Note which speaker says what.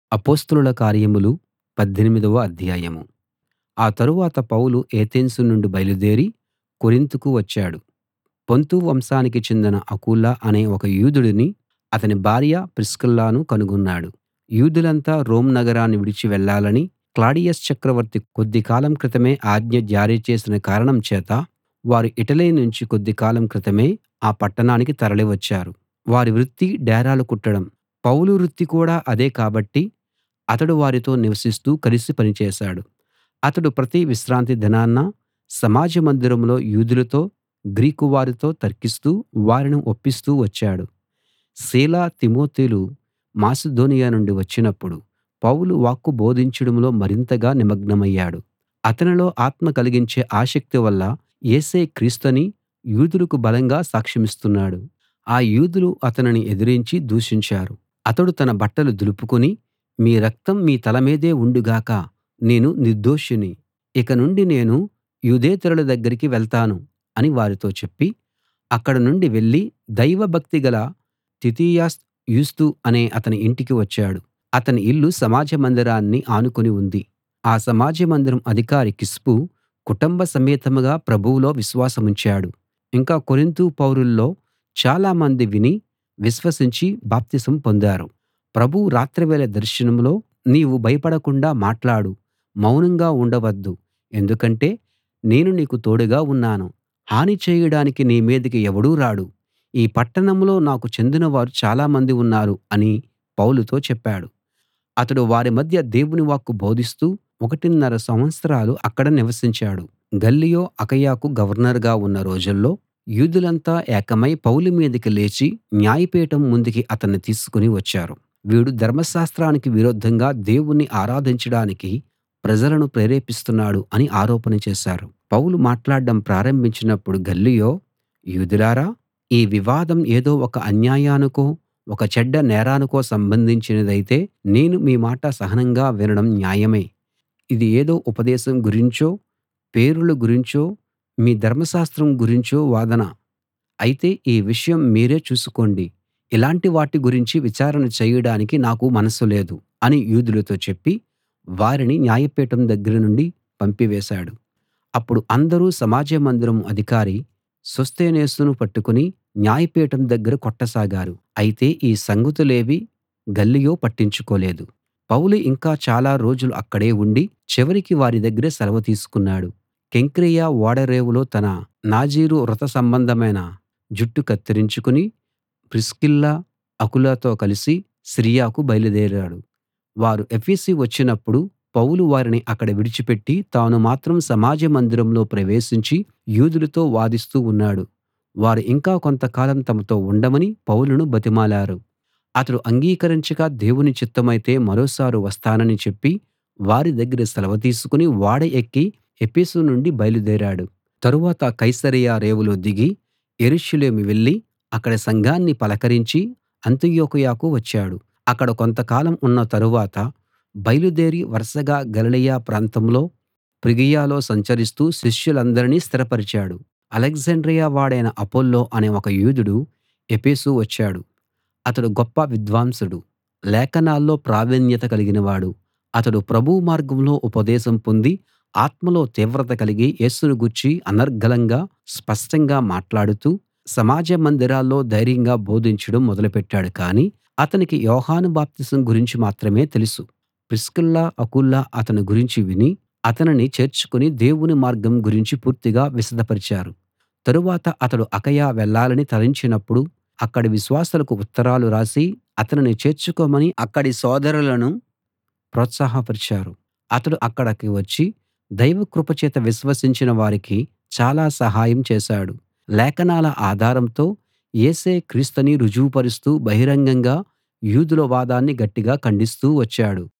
Speaker 1: అపొస్తలుల కార్యములు పద్దెనిమిదవ అధ్యాయం ఆ తరువాత పౌలు ఏతెన్సు నుండి బయలుదేరి కొరింతుకు వచ్చాడు పొంతు వంశానికి చెందిన అకుల అనే ఒక యూదుడిని అతని భార్య ప్రిస్కిల్లను కనుగొన్నాడు యూదులంతా రోమ్ నగరాన్ని విడిచి వెళ్ళాలని క్లాడియస్ చక్రవర్తి కొద్ది కాలం క్రితమే ఆజ్ఞ జారీ చేసిన కారణం చేత వారు ఇటలీ నుంచి కొద్ది కాలం క్రితమే ఆ పట్టణానికి తరలి వచ్చారు వారి వృత్తి డేరాలు కుట్టడం పౌలు వృత్తి కూడా అదే కాబట్టి అతడు వారితో నివసిస్తూ కలిసి పనిచేశాడు అతడు ప్రతి విశ్రాంతి దినాన సమాజ మందిరంలో యూదులతో గ్రీకు వారితో తర్కిస్తూ వారిని ఒప్పిస్తూ వచ్చాడు సీల తిమోతిలు మాసిదోనియ నుండి వచ్చినప్పుడు పౌలు వాక్కు బోధించడంలో మరింతగా నిమగ్నమయ్యాడు అతనిలో ఆత్మ కలిగించే ఆసక్తి వల్ల యేసే క్రీస్తని యూదులకు బలంగా సాక్ష్యమిస్తున్నాడు ఆ యూదులు అతనిని ఎదిరించి దూషించారు అతడు తన బట్టలు దులుపుకుని మీ రక్తం మీ తల మీదే ఉండు గాక నేను నిర్దోషిని ఇక నుండి నేను యూదేతరుల దగ్గరికి వెళ్తాను అని వారితో చెప్పి అక్కడ నుండి వెళ్ళి దైవభక్తి గల తితియస్ యూస్తు అనే అతని ఇంటికి వచ్చాడు అతని ఇల్లు సమాజ మందిరాన్ని ఆనుకుని ఉంది ఆ సమాజ మందిరం అధికారి కిస్పు కుటుంబ సమేతంగా ప్రభువులో విశ్వాసముంచాడు ఇంకా కొరింతు పౌరుల్లో చాలా మంది విని విశ్వసించి బాప్తిసం పొందారు ప్రభువు రాత్రివేళ దర్శనంలో నీవు భయపడకుండా మాట్లాడు మౌనంగా ఉండవద్దు ఎందుకంటే నేను నీకు తోడుగా ఉన్నాను హాని చేయడానికి నీ మీదికి ఎవడూ రాడు ఈ పట్టణంలో నాకు చెందినవారు చాలామంది ఉన్నారు అని పౌలుతో చెప్పాడు అతడు వారి మధ్య దేవుని వాక్కు బోధిస్తూ ఒకటిన్నర సంవత్సరాలు అక్కడ నివసించాడు గల్లియో అకయకు గవర్నర్గా ఉన్న రోజుల్లో యూదులంతా ఏకమై పౌలు మీదికి లేచి న్యాయపీఠం ముందుకి అతన్ని తీసుకుని వచ్చారు వీడు ధర్మశాస్త్రానికి విరుద్ధంగా దేవుణ్ణి ఆరాధించడానికి ప్రజలను ప్రేరేపిస్తున్నాడు అని ఆరోపణ చేశారు పౌలు మాట్లాడడం ప్రారంభించినప్పుడు గల్లియో యూదులారా ఈ వివాదం ఏదో ఒక అన్యాయానికో ఒక చెడ్డ నేరానికో సంబంధించినదైతే నేను మీ మాట సహనంగా వినడం న్యాయమే ఇది ఏదో ఉపదేశం గురించో పేరుల గురించో మీ ధర్మశాస్త్రం గురించో వాదన అయితే ఈ విషయం మీరే చూసుకోండి ఇలాంటి వాటి గురించి విచారణ చేయడానికి నాకు మనసు లేదు అని యూదులతో చెప్పి వారిని న్యాయపీఠం దగ్గర నుండి పంపివేశాడు అప్పుడు అందరూ సమాజ మందిరం అధికారి సొస్తెనేసును పట్టుకుని న్యాయపీఠం దగ్గర కొట్టసాగారు అయితే ఈ సంగతులేవీ గల్లియో పట్టించుకోలేదు పౌలు ఇంకా చాలా రోజులు అక్కడే ఉండి చివరికి వారి దగ్గర సెలవు తీసుకున్నాడు కెంక్రేయ ఓడరేవులో తన నాజీరు వ్రత సంబంధమైన జుట్టు కత్తిరించుకుని ప్రిస్కిల్ల అకులతో కలిసి సిరియాకు బయలుదేరాడు వారు ఎఫెసు వచ్చినప్పుడు పౌలు వారిని అక్కడ విడిచిపెట్టి తాను మాత్రం సమాజ మందిరంలో ప్రవేశించి యూదులతో వాదిస్తూ ఉన్నాడు వారు ఇంకా కొంతకాలం తమతో ఉండమని పౌలును బతిమాలారు అతడు అంగీకరించక దేవుని చిత్తమైతే మరోసారి వస్తానని చెప్పి వారి దగ్గర సెలవు తీసుకుని ఓడ ఎక్కి ఎఫెసు నుండి బయలుదేరాడు తరువాత కైసరయ రేవులో దిగి యెరూషలేము వెళ్ళి అక్కడ సంఘాన్ని పలకరించి అంతియొకయకు వచ్చాడు అక్కడ కొంతకాలం ఉన్న తరువాత బయలుదేరి వరుసగా గలిలయ ప్రాంతంలో ఫ్రుగియలో సంచరిస్తూ శిష్యులందరినీ స్థిరపరిచాడు అలెగ్జాండ్రియ వాడైన అపొల్లో అనే ఒక యూదుడు ఎఫెసు వచ్చాడు అతడు గొప్ప విద్వాంసుడు లేఖనాల్లో ప్రావీణ్యత కలిగినవాడు అతడు ప్రభువు మార్గంలో ఉపదేశం పొంది ఆత్మలో తీవ్రత కలిగి యేసును గూర్చి అనర్గళంగా స్పష్టంగా మాట్లాడుతూ సమాజ మందిరాల్లో ధైర్యంగా బోధించడం మొదలుపెట్టాడు కానీ అతనికి యోహాను బాప్తిసం గురించి మాత్రమే తెలుసు ప్రిస్కిల్ల అకుల అతని గురించి విని అతనిని చేర్చుకుని దేవుని మార్గం గురించి పూర్తిగా విశదపరిచారు తరువాత అతడు అకయ వెళ్ళాలని తలంచినప్పుడు అక్కడి విశ్వాసులకు ఉత్తరాలు రాసి అతనిని చేర్చుకోమని అక్కడి సోదరులను ప్రోత్సాహపరిచారు అతడు అక్కడికి వచ్చి దైవ కృపచేత విశ్వసించిన వారికి చాలా సహాయం చేశాడు లేఖనాల ఆధారంతో యేసే క్రీస్తని రుజువుపరుస్తూ బహిరంగంగా యూదుల వాదాన్ని గట్టిగా ఖండిస్తూ వచ్చాడు